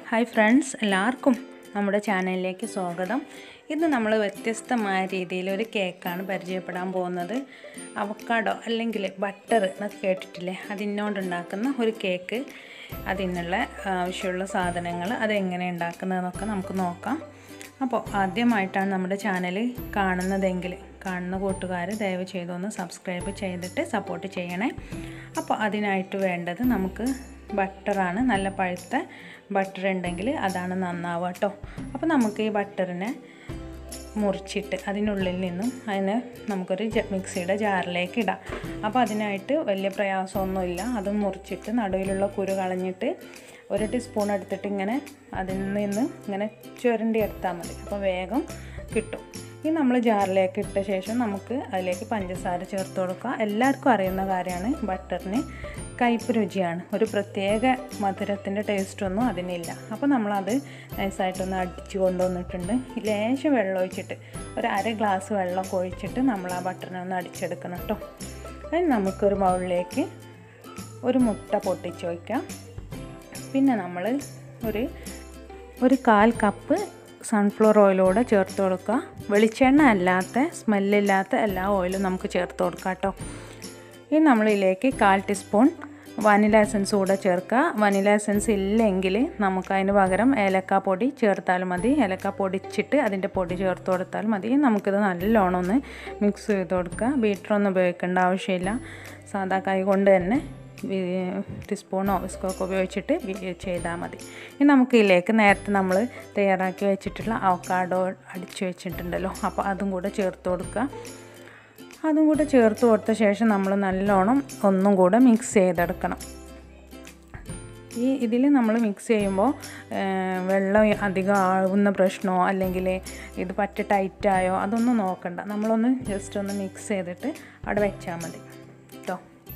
hi friends എല്ലാവർക്കും നമ്മുടെ ചാനലിലേക്ക് സ്വാഗതം ഇന്ന് നമ്മൾ വ്യത്യസ്തമായ രീതിയിൽ ഒരു കേക്കാണ് പരിചയപ്പെടാൻ പോകുന്നത് അവക്കാഡോ അല്ലെങ്കിൽ ബട്ടർ എന്നൊക്കെ കേട്ടിട്ടില്ലേ അതിനോണ്ടുണ്ടാക്കുന്ന ഒരു കേക്ക് അതിനുള്ള ആവശ്യമുള്ള സാധനങ്ങൾ അതെങ്ങനെ ഉണ്ടാക്കുന്നതെന്നൊക്കെ നമുക്ക് നോക്കാം അപ്പോൾ ആദ്യമായിട്ടാണ് നമ്മുടെ ചാനൽ കാണുന്നതെങ്കിൽ കാണുന്ന കൂട്ടുകാർ ദയവ് ചെയ്തൊന്ന് സബ്സ്ക്രൈബ് ചെയ്തിട്ട് സപ്പോർട്ട് ചെയ്യണേ അപ്പോൾ അതിനായിട്ട് വേണ്ടത് നമുക്ക് ബട്ടറാണ് നല്ല പഴുത്ത ബട്ടർ ഉണ്ടെങ്കിൽ അതാണ് നന്നാവുക കേട്ടോ അപ്പോൾ നമുക്ക് ഈ ബട്ടറിനെ മുറിച്ചിട്ട് അതിനുള്ളിൽ നിന്നും അതിന് നമുക്കൊരു മിക്സിയുടെ ജാറിലേക്ക് ഇടാം അപ്പോൾ അതിനായിട്ട് വലിയ പ്രയാസമൊന്നുമില്ല അത് മുറിച്ചിട്ട് നടുവിലുള്ള കുരു കളഞ്ഞിട്ട് ഒരു ടീസ്പൂൺ എടുത്തിട്ട് ഇങ്ങനെ അതിൽ നിന്ന് ഇങ്ങനെ ചുരണ്ടി എടുത്താൽ മതി അപ്പോൾ വേഗം കിട്ടും ഈ നമ്മൾ ജാറിലേക്ക് ഇട്ട ശേഷം നമുക്ക് അതിലേക്ക് പഞ്ചസാര ചേർത്ത് കൊടുക്കുക എല്ലാവർക്കും അറിയുന്ന കാര്യമാണ് ബട്ടറിന് കയ്പ്പ് രുചിയാണ് ഒരു പ്രത്യേക മധുരത്തിൻ്റെ ടേസ്റ്റൊന്നും അതിനില്ല അപ്പോൾ നമ്മളത് നൈസായിട്ടൊന്ന് അടിച്ച് കൊണ്ടുവന്നിട്ടുണ്ട് ലേശം വെള്ളം ഒഴിച്ചിട്ട് ഒരു അര ഗ്ലാസ് വെള്ളമൊക്കെ ഒഴിച്ചിട്ട് നമ്മൾ ആ ബട്ടറിനെ ഒന്ന് അടിച്ചെടുക്കണം കേട്ടോ അതിന് നമുക്കൊരു ബൗളിലേക്ക് ഒരു മുട്ട പൊട്ടിച്ച് വയ്ക്കാം പിന്നെ നമ്മൾ ഒരു ഒരു കാൽ കപ്പ് സൺഫ്ലവർ ഓയിലൂടെ ചേർത്ത് കൊടുക്കുക വെളിച്ചെണ്ണ അല്ലാത്ത സ്മെല്ലില്ലാത്ത എല്ലാ ഓയിലും നമുക്ക് ചേർത്ത് കൊടുക്കാം കേട്ടോ ഇനി നമ്മളിതിലേക്ക് കാൽ ടീസ്പൂൺ വനില എസൻസ് കൂടെ ചേർക്കുക വനില എസൻസ് ഇല്ലെങ്കിൽ നമുക്ക് അതിന് പകരം ഏലക്ക പൊടി ചേർത്താലും മതി ഏലക്ക പൊടിച്ചിട്ട് അതിൻ്റെ പൊടി ചേർത്ത് കൊടുത്താൽ മതി നമുക്കിത് നല്ലോണം ഒന്ന് മിക്സ് ചെയ്ത് കൊടുക്കുക ബീറ്ററൊന്നും ഉപയോഗിക്കേണ്ട ആവശ്യമില്ല സാധാ കൈ കൊണ്ട് തന്നെ ടീസ്പൂണോ വിസ്കൊക്കെ ഉപയോഗിച്ചിട്ട് ചെയ്താൽ മതി ഇനി നമുക്ക് ഇതിലേക്ക് നേരത്തെ നമ്മൾ തയ്യാറാക്കി വെച്ചിട്ടുള്ള അവക്കാഡോ അടിച്ചു വെച്ചിട്ടുണ്ടല്ലോ അപ്പോൾ അതും കൂടെ ചേർത്ത് കൊടുക്കുക അതും കൂടെ ചേർത്ത് കൊടുത്ത ശേഷം നമ്മൾ നല്ലോണം ഒന്നും കൂടെ മിക്സ് ചെയ്തെടുക്കണം ഈ ഇതിൽ നമ്മൾ മിക്സ് ചെയ്യുമ്പോൾ വെള്ളം അധികം ആവുന്ന പ്രശ്നമോ അല്ലെങ്കിൽ ഇത് പറ്റ ടൈറ്റായോ അതൊന്നും നോക്കണ്ട നമ്മളൊന്ന് ജസ്റ്റ് ഒന്ന് മിക്സ് ചെയ്തിട്ട് അവിടെ വെച്ചാൽ മതി കേട്ടോ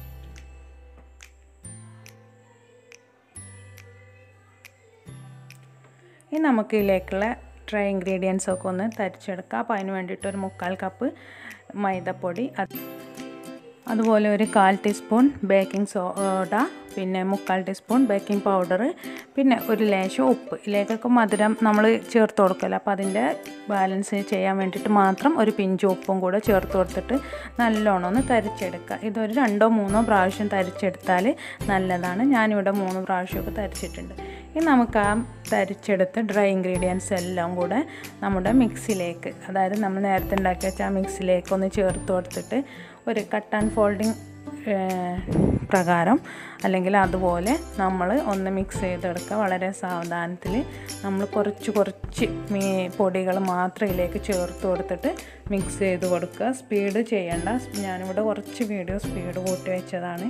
ഇനി നമുക്ക് ഇതിലേക്കുള്ള ഡ്രൈ ഇൻഗ്രീഡിയൻസ് ഒക്കെ ഒന്ന് തരിച്ചെടുക്കാം അപ്പോൾ അതിന് വേണ്ടിയിട്ട് ഒരു മുക്കാൽ കപ്പ് മൈദപ്പൊടി അതുപോലെ ഒരു കാൽ ടീസ്പൂൺ ബേക്കിംഗ് സോഡ പിന്നെ മുക്കാൽ ടീസ്പൂൺ ബേക്കിംഗ് പൗഡർ പിന്നെ ഒരു ലേശം ഉപ്പ് ഇതിലേക്കൊക്കെ മധുരം നമ്മൾ ചേർത്ത് കൊടുക്കല്ലോ അപ്പോൾ അതിൻ്റെ ബാലൻസ് ചെയ്യാൻ വേണ്ടിയിട്ട് മാത്രം ഒരു പിഞ്ച് ഉപ്പും കൂടെ ചേർത്ത് കൊടുത്തിട്ട് നല്ലോണം ഒന്ന് തരിച്ചെടുക്കുക ഇതൊരു രണ്ടോ മൂന്നോ പ്രാവശ്യം തരിച്ചെടുത്താൽ നല്ലതാണ് ഞാനിവിടെ മൂന്ന് പ്രാവശ്യമൊക്കെ തരിച്ചിട്ടുണ്ട് ഇനി നമുക്ക് ആ തരിച്ചെടുത്ത് ഡ്രൈ ഇൻഗ്രീഡിയൻസ് എല്ലാം കൂടെ നമ്മുടെ മിക്സിലേക്ക് അതായത് നമ്മൾ നേരത്തെ ഉണ്ടാക്കി വെച്ച ആ മിക്സിലേക്ക് ഒന്ന് ചേർത്ത് കൊടുത്തിട്ട് ഒരു കട്ട് ആൻഡ് ഫോൾഡിങ് പ്രകാരം അല്ലെങ്കിൽ അതുപോലെ നമ്മൾ ഒന്ന് മിക്സ് ചെയ്തെടുക്കുക വളരെ സാവധാനത്തിൽ നമ്മൾ കുറച്ച് കുറച്ച് മീ പൊടികൾ മാത്രം ഇതിലേക്ക് ചേർത്ത് കൊടുത്തിട്ട് മിക്സ് ചെയ്ത് കൊടുക്കുക സ്പീഡ് ചെയ്യണ്ട ഞാനിവിടെ കുറച്ച് വീഡിയോ സ്പീഡ് കൂട്ടി വെച്ചതാണ്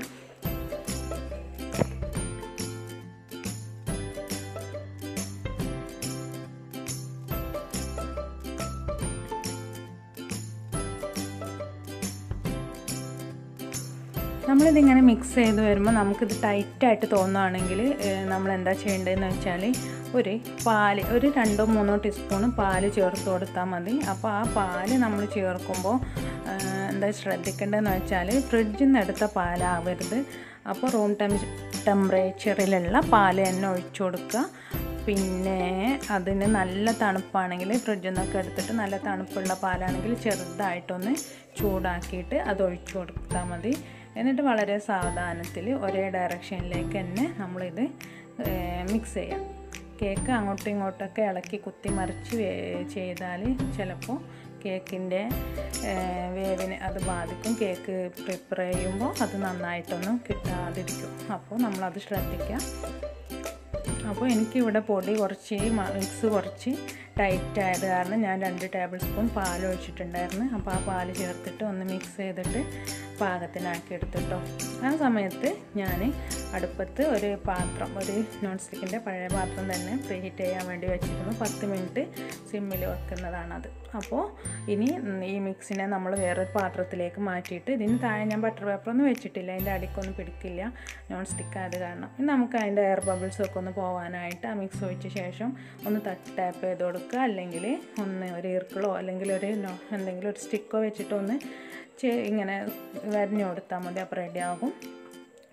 നമ്മളിതിങ്ങനെ മിക്സ് ചെയ്ത് വരുമ്പോൾ നമുക്കിത് ടൈറ്റായിട്ട് തോന്നുകയാണെങ്കിൽ നമ്മൾ എന്താ ചെയ്യേണ്ടതെന്ന് വെച്ചാൽ ഒരു പാല് ഒരു രണ്ടോ മൂന്നോ ടീസ്പൂൺ പാല് ചേർത്ത് കൊടുത്താൽ മതി അപ്പോൾ ആ പാല് നമ്മൾ ചേർക്കുമ്പോൾ എന്താ ശ്രദ്ധിക്കേണ്ടതെന്ന് വെച്ചാൽ ഫ്രിഡ്ജിൽ നിന്ന് എടുത്ത പാലാവരുത് അപ്പോൾ റൂം ടെം ടെമ്പറേച്ചറിലുള്ള പാല് തന്നെ ഒഴിച്ചു കൊടുക്കുക പിന്നെ അതിന് നല്ല തണുപ്പാണെങ്കിൽ ഫ്രിഡ്ജിൽ നിന്നൊക്കെ എടുത്തിട്ട് നല്ല തണുപ്പുള്ള പാലാണെങ്കിൽ ചെറുതായിട്ടൊന്ന് ചൂടാക്കിയിട്ട് അത് ഒഴിച്ചു കൊടുത്താൽ മതി എന്നിട്ട് വളരെ സാവധാനത്തിൽ ഒരേ ഡയറക്ഷനിലേക്ക് തന്നെ നമ്മളിത് മിക്സ് ചെയ്യാം കേക്ക് അങ്ങോട്ടും ഇങ്ങോട്ടൊക്കെ ഇളക്കി കുത്തി മറിച്ച് ചെയ്താൽ ചിലപ്പോൾ കേക്കിൻ്റെ വേവിന് അത് ബാധിക്കും കേക്ക് പ്രിപ്പയർ ചെയ്യുമ്പോൾ അത് നന്നായിട്ടൊന്നും കിട്ടാതിരിക്കും അപ്പോൾ നമ്മളത് ശ്രദ്ധിക്കുക അപ്പോൾ എനിക്കിവിടെ പൊടി കുറച്ച് മിക്സ് കുറച്ച് ടൈറ്റ് ആയത് കാരണം ഞാൻ രണ്ട് ടേബിൾ സ്പൂൺ പാൽ ഒഴിച്ചിട്ടുണ്ടായിരുന്നു അപ്പോൾ ആ പാൽ ചേർത്തിട്ട് ഒന്ന് മിക്സ് ചെയ്തിട്ട് പാകത്തിനാക്കി എടുത്തിട്ടോ ആ സമയത്ത് ഞാൻ അടുപ്പത്ത് ഒരു പാത്രം ഒരു നോൺ സ്റ്റിക്കിൻ്റെ പഴയ പാത്രം തന്നെ പ്രീ ഹീറ്റ് ചെയ്യാൻ വേണ്ടി വെച്ചിരുന്നു പത്ത് മിനിറ്റ് സിമ്മിൽ വെക്കുന്നതാണത് അപ്പോൾ ഇനി ഈ മിക്സിനെ നമ്മൾ വേറൊരു പാത്രത്തിലേക്ക് മാറ്റിയിട്ട് ഇതിന് താഴെ ഞാൻ ബട്ടർ പേപ്പറൊന്നും വെച്ചിട്ടില്ല അതിൻ്റെ അടിക്കൊന്നും പിടിക്കില്ല നോൺ സ്റ്റിക്ക് ആയത് കാരണം ഇനി നമുക്ക് അതിൻ്റെ എയർ ബബിൾസ് ഒക്കെ ഒന്ന് പോകാനായിട്ട് ആ മിക്സ് ഒഴിച്ച ശേഷം ഒന്ന് തട്ട് ടാപ്പ് ചെയ്ത് കൊടുക്കുക അല്ലെങ്കിൽ ഒന്ന് ഒരു ഈർക്കിളോ അല്ലെങ്കിൽ ഒരു എന്തെങ്കിലും ഒരു സ്റ്റിക്കോ വെച്ചിട്ട് ഒന്ന് ഇങ്ങനെ വരഞ്ഞു കൊടുത്താൽ മതി അപ്പോൾ റെഡിയാകും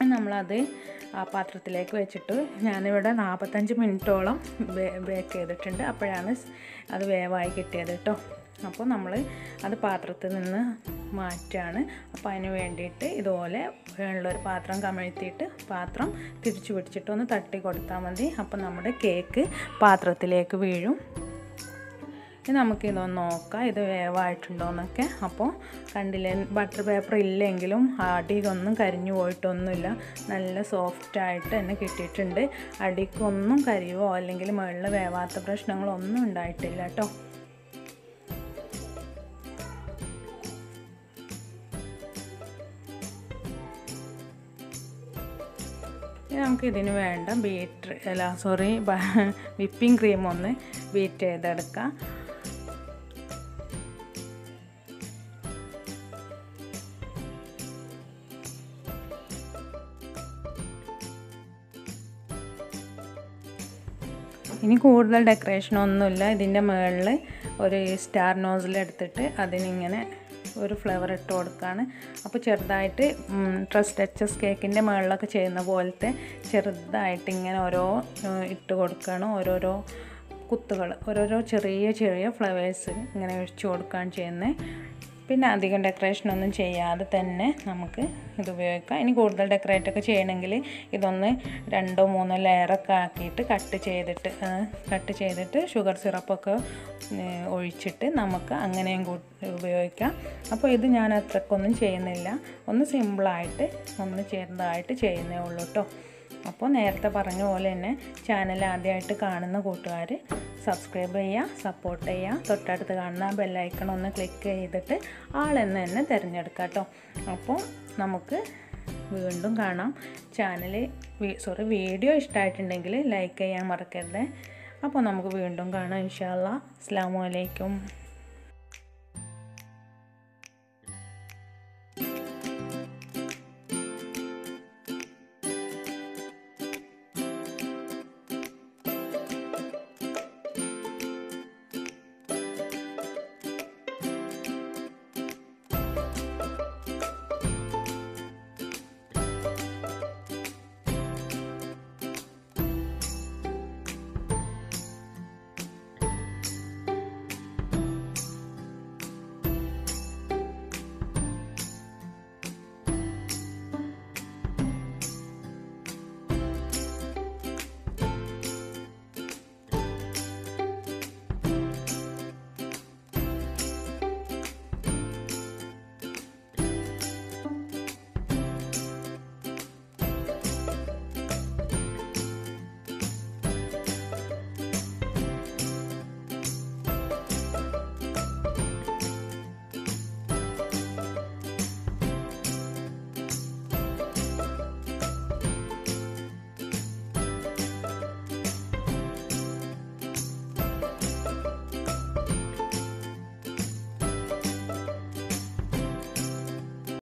നമ്മളത് ആ പാത്രത്തിലേക്ക് വെച്ചിട്ട് ഞാനിവിടെ നാൽപ്പത്തഞ്ച് മിനിറ്റോളം ബേക്ക് ചെയ്തിട്ടുണ്ട് അപ്പോഴാണ് അത് വേവായി കിട്ടിയത് കേട്ടോ അപ്പോൾ നമ്മൾ അത് പാത്രത്തിൽ നിന്ന് മാറ്റാണ് അപ്പോൾ അതിന് വേണ്ടിയിട്ട് ഇതുപോലെ ഉള്ളൊരു പാത്രം കമഴ്ത്തിയിട്ട് പാത്രം തിരിച്ചു പിടിച്ചിട്ട് ഒന്ന് തട്ടി കൊടുത്താൽ മതി അപ്പോൾ നമ്മുടെ കേക്ക് പാത്രത്തിലേക്ക് വീഴും ഇനി നമുക്കിതൊന്ന് നോക്കാം ഇത് വേവായിട്ടുണ്ടോയെന്നൊക്കെ അപ്പോൾ കണ്ടില്ലേ ബട്ടർ പേപ്പർ ഇല്ലെങ്കിലും അടിയിലൊന്നും കരിഞ്ഞു പോയിട്ടൊന്നുമില്ല നല്ല സോഫ്റ്റായിട്ട് തന്നെ കിട്ടിയിട്ടുണ്ട് അടിക്കൊന്നും കരിയോ അല്ലെങ്കിൽ മുകളിൽ വേവാത്ത പ്രശ്നങ്ങളൊന്നും ഉണ്ടായിട്ടില്ല കേട്ടോ ഇനി നമുക്ക് ഇതിന് വേണ്ട ബീറ്റർ അല്ല സോറി വിപ്പിംഗ് ക്രീം ഒന്ന് ബീറ്റ് ചെയ്തെടുക്കാം ഇനി കൂടുതൽ ഡെക്കറേഷൻ ഒന്നുമില്ല ഇതിൻ്റെ മുകളിൽ ഒരു സ്റ്റാർ നോസിൽ എടുത്തിട്ട് അതിനിങ്ങനെ ഒരു ഫ്ലേവർ ഇട്ട് കൊടുക്കുകയാണ് അപ്പോൾ ചെറുതായിട്ട് ട്രസ് ടച്ചസ് കേക്കിൻ്റെ മുകളിലൊക്കെ ചെയ്യുന്ന പോലത്തെ ചെറുതായിട്ട് ഇങ്ങനെ ഓരോ ഇട്ട് കൊടുക്കുകയാണ് ഓരോരോ കുത്തുകൾ ഓരോരോ ചെറിയ ചെറിയ ഫ്ലവേഴ്സ് ഇങ്ങനെ ഒഴിച്ചു കൊടുക്കുകയാണ് ചെയ്യുന്നത് പിന്നെ അധികം ഡെക്കറേഷനൊന്നും ചെയ്യാതെ തന്നെ നമുക്ക് ഇത് ഉപയോഗിക്കാം ഇനി കൂടുതൽ ഡെക്കറേറ്റ് ഒക്കെ ചെയ്യണമെങ്കിൽ ഇതൊന്ന് രണ്ടോ മൂന്നോ ലെയറൊക്കെ ആക്കിയിട്ട് കട്ട് ചെയ്തിട്ട് കട്ട് ചെയ്തിട്ട് ഷുഗർ സിറപ്പൊക്കെ ഒഴിച്ചിട്ട് നമുക്ക് അങ്ങനെയും ഉപയോഗിക്കാം അപ്പോൾ ഇത് ഞാൻ അത്രക്കൊന്നും ചെയ്യുന്നില്ല ഒന്ന് സിമ്പിളായിട്ട് ഒന്ന് ചെറുതായിട്ട് ചെയ്യുന്നേ ഉള്ളൂ കേട്ടോ അപ്പോൾ നേരത്തെ പറഞ്ഞ പോലെ തന്നെ ചാനൽ ആദ്യമായിട്ട് കാണുന്ന കൂട്ടുകാർ സബ്സ്ക്രൈബ് ചെയ്യുക സപ്പോർട്ട് ചെയ്യുക തൊട്ടടുത്ത് കാണുന്ന ബെല്ലൈക്കൺ ഒന്ന് ക്ലിക്ക് ചെയ്തിട്ട് ആളെന്ന് തന്നെ തിരഞ്ഞെടുക്കാം കേട്ടോ അപ്പോൾ നമുക്ക് വീണ്ടും കാണാം ചാനൽ സോറി വീഡിയോ ഇഷ്ടമായിട്ടുണ്ടെങ്കിൽ ലൈക്ക് ചെയ്യാൻ മറക്കരുത് അപ്പോൾ നമുക്ക് വീണ്ടും കാണാം ഇൻഷാല്ല അസ്സാം വലൈക്കും